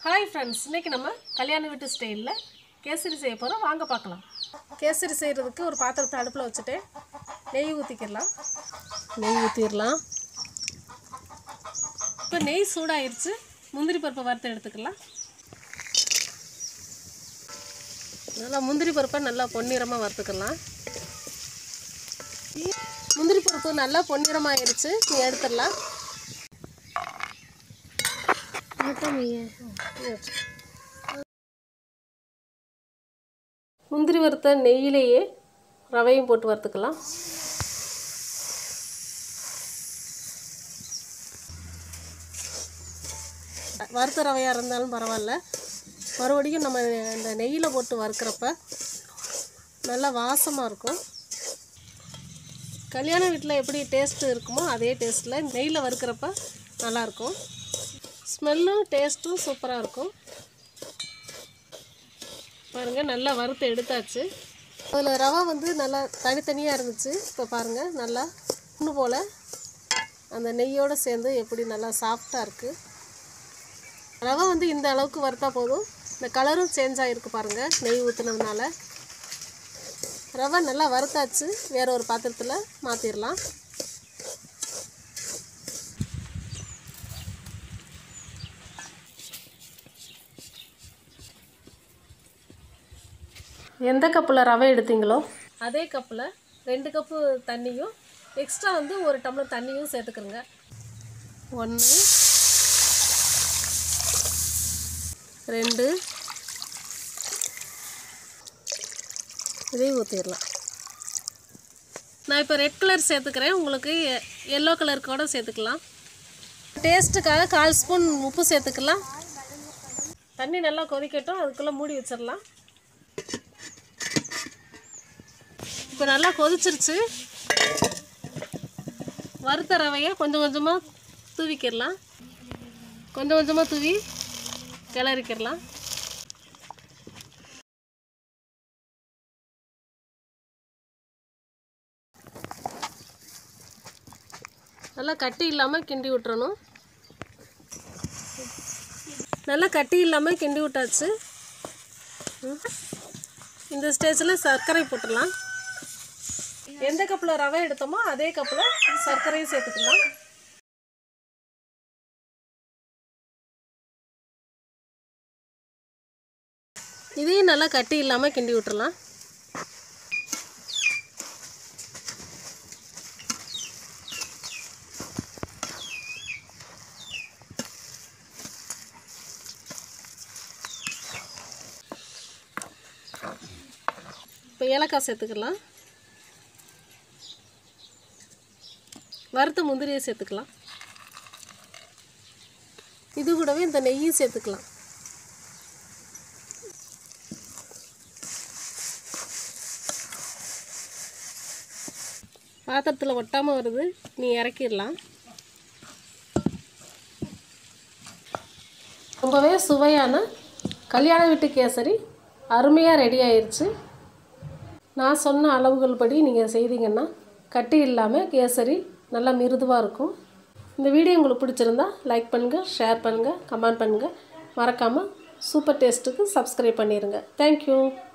Hi friends இன்றைக்கி நம்ம கல்யாண வீட்டு ஸ்டைலில் கேசரி செய்ய போகிறோம் வாங்க பார்க்கலாம் கேசரி செய்கிறதுக்கு ஒரு பாத்திரத்தை அடுப்பில் வச்சுட்டு நெய் ஊற்றிக்கிடலாம் நெய் ஊற்றிடலாம் இப்போ நெய் சூடாயிருச்சு முந்திரி பருப்பை வறுத்து எடுத்துக்கலாம் நல்லா முந்திரி பருப்பை நல்லா பொன்னிறமாக வறுத்துக்கலாம் முந்திரி பருப்பு நல்லா பொன்னிறமாயிருச்சு நீ எடுத்துடலாம் முந்திரி வறுத்த நெய்யிலேயே ரவையும் போட்டு வறுத்துக்கலாம் வறுத்த ரவையாக இருந்தாலும் பரவாயில்ல மறுபடியும் நம்ம இந்த நெய்யில் போட்டு வறுக்கிறப்ப நல்லா வாசமாக இருக்கும் கல்யாண வீட்டில் எப்படி டேஸ்ட்டு இருக்குமோ அதே டேஸ்ட்டில் நெய்யில் வறுக்கிறப்ப நல்லாயிருக்கும் ஸ்மெல்லும் டேஸ்ட்டும் சூப்பராக இருக்கும் பாருங்கள் நல்லா வறுத்து எடுத்தாச்சு அதில் ரவை வந்து நல்லா தனித்தனியாக இருந்துச்சு இப்போ பாருங்கள் நல்லா இன்னும் போல் அந்த நெய்யோடு சேர்ந்து எப்படி நல்லா சாஃப்டாக இருக்குது ரவை வந்து இந்த அளவுக்கு வறுத்தா போதும் இந்த கலரும் சேஞ்ச் ஆகிருக்கு பாருங்கள் நெய் ஊற்றுனதுனால ரவை நல்லா வறுத்தாச்சு வேற ஒரு பாத்திரத்தில் மாற்றிடலாம் எந்த கப்பில் ரவை எடுத்தீங்களோ அதே கப்பில் ரெண்டு கப்பு தண்ணியும் எக்ஸ்ட்ரா வந்து ஒரு டம்ளர் தண்ணியும் சேர்த்துக்கிறோங்க ஒன்று ரெண்டு இதையும் ஊற்றிடலாம் நான் இப்போ ரெட் கலர் சேர்த்துக்கிறேன் உங்களுக்கு எல்லோ கலர் கூட சேர்த்துக்கலாம் டேஸ்ட்டுக்காக கால் ஸ்பூன் உப்பு சேர்த்துக்கலாம் தண்ணி நல்லா கொதிக்கட்டும் அதுக்குள்ளே மூடி வச்சிடலாம் இப்போ நல்லா கொதிச்சிருச்சு வறுத்த ரவையை கொஞ்சம் கொஞ்சமாக தூவிக்கிடலாம் கொஞ்சம் கொஞ்சமாக தூவி கிளறிக்கிடலாம் நல்லா கட்டி இல்லாமல் கிண்டி விட்டுறணும் நல்லா கட்டி இல்லாமல் கிண்டி விட்டாச்சு ம். இந்த ஸ்டேஜில் சர்க்கரை போட்டுடலாம் எந்த கப்பில் ரவை எடுத்தோமோ அதே கப்பில் சர்க்கரையும் சேர்த்துக்கலாம் இதையும் நல்லா கட்டி இல்லாமல் கிண்டி விட்டுறலாம் இப்போ ஏலக்காய் சேர்த்துக்கலாம் வறுத்த முந்திரியை சேர்த்துக்கலாம் இது கூடவே இந்த நெய்யும் சேர்த்துக்கலாம் பாத்திரத்தில் ஒட்டாமல் வருது நீ இறக்கிடலாம் ரொம்பவே சுவையான கல்யாண வீட்டு கேசரி அருமையாக ரெடி ஆயிருச்சு நான் சொன்ன அளவுகள் படி நீங்கள் செய்தீங்கன்னா கட்டி இல்லாமல் கேசரி நல்லா மிருதுவாக இருக்கும் இந்த வீடியோ உங்களுக்கு பிடிச்சிருந்தா லைக் பண்ணுங்கள் ஷேர் பண்ணுங்கள் கமெண்ட் பண்ணுங்கள் மறக்காமல் சூப்பர் டேஸ்ட்டுக்கு சப்ஸ்கிரைப் பண்ணிடுங்க தேங்க்யூ